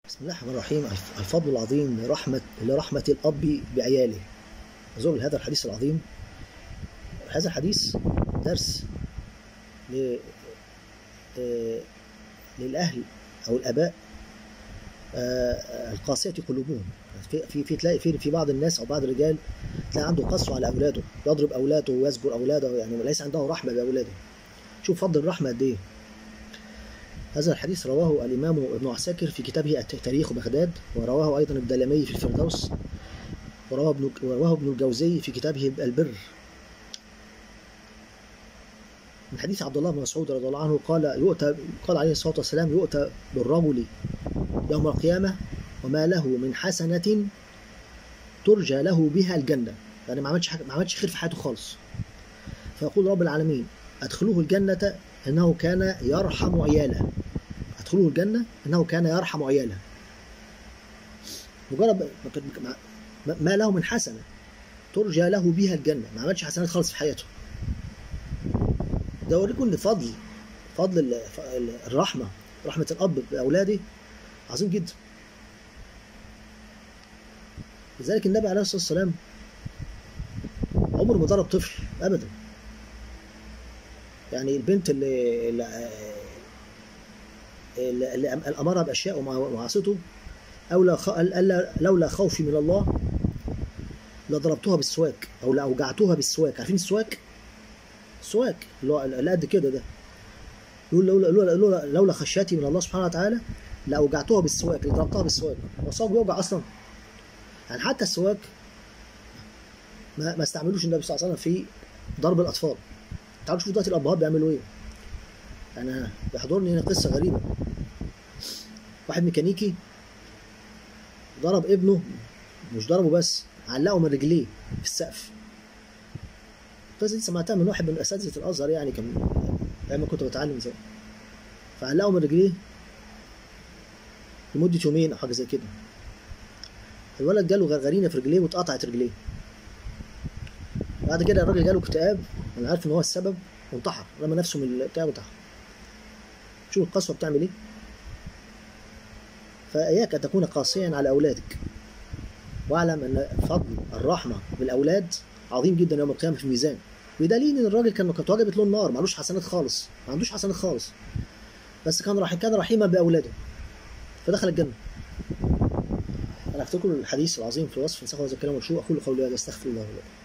بسم الله الرحمن الرحيم الفضل العظيم لرحمة لرحمة الأب بعياله نزول هذا الحديث العظيم هذا الحديث درس ل... آه، للأهل أو الآباء آه، القاسية قلوبهم في في في تلاقي في في بعض الناس أو بعض الرجال تلاقي عنده قسوة على أولاده يضرب أولاده ويزجر أولاده يعني ليس عنده رحمة بأولاده شوف فضل الرحمة قد إيه هذا الحديث رواه الإمام ابن عساكر في كتابه تاريخ بغداد ورواه أيضا الدلمي في الفردوس ورواه ابن ورواه ابن الجوزي في كتابه البر من حديث عبد الله بن مسعود رضي الله عنه قال يؤتى قال عليه الصلاة والسلام يؤتى بالرجل يوم القيامة وما له من حسنة ترجى له بها الجنة يعني ما عملش حاجة ما عملش خير في حياته خالص فيقول رب العالمين أدخلوه الجنة إنه كان يرحم عياله أدخلوه الجنة إنه كان يرحم عياله مجرد ما له من حسنة ترجى له بها الجنة ما عملش حسنات خالص في حياته ده أوريكم إن فضل فضل الرحمة رحمة الأب بأولاده عظيم جدا لذلك النبي عليه الصلاة والسلام عمره ما ضرب طفل أبدا يعني البنت اللي اللي, اللي امرها باشياء ومعاصته او لولا خوفي من الله لضربتها بالسواك او لاوجعتها بالسواك عارفين السواك؟ السواك اللي هو اللي قد كده ده يقول لولا لولا لولا, لولا خشيتي من الله سبحانه وتعالى لاوجعتها بالسواك لضربتها بالسواك والسواك بيوجع اصلا يعني حتى السواك ما, ما استعملوش النبي صلى الله عليه وسلم في ضرب الاطفال تعالوا شوفوا دلوقتي الابهات بيعملوا ايه انا بيحضرني هنا قصه غريبه واحد ميكانيكي ضرب ابنه مش ضربه بس علقه من رجليه في السقف القصه دي سمعتها من واحد من اساتذه الازهر يعني كان ايام ما كنت بتعلم زي فعلقه من رجليه لمده يومين او حاجه زي كده الولد جاله غرغرينه في رجليه واتقطعت رجليه بعد كده الراجل جاله اكتئاب انا عارف ان هو السبب وانتحر رمى نفسه من البتاع وانتحر شوف القسوه بتعمل ايه فاياك ان تكون قاسيا على اولادك واعلم ان فضل الرحمه بالاولاد عظيم جدا يوم القيامه في الميزان بدليل ان الراجل كان كانت وجبت له النار معلوش حسنات خالص ما عندوش حسنات خالص بس كان رحيم كان رحيما باولاده فدخل الجنه انا افتكر الحديث العظيم في وصف نسخه هذا الكلام والشو اقول قولي هذا استغفر الله لكم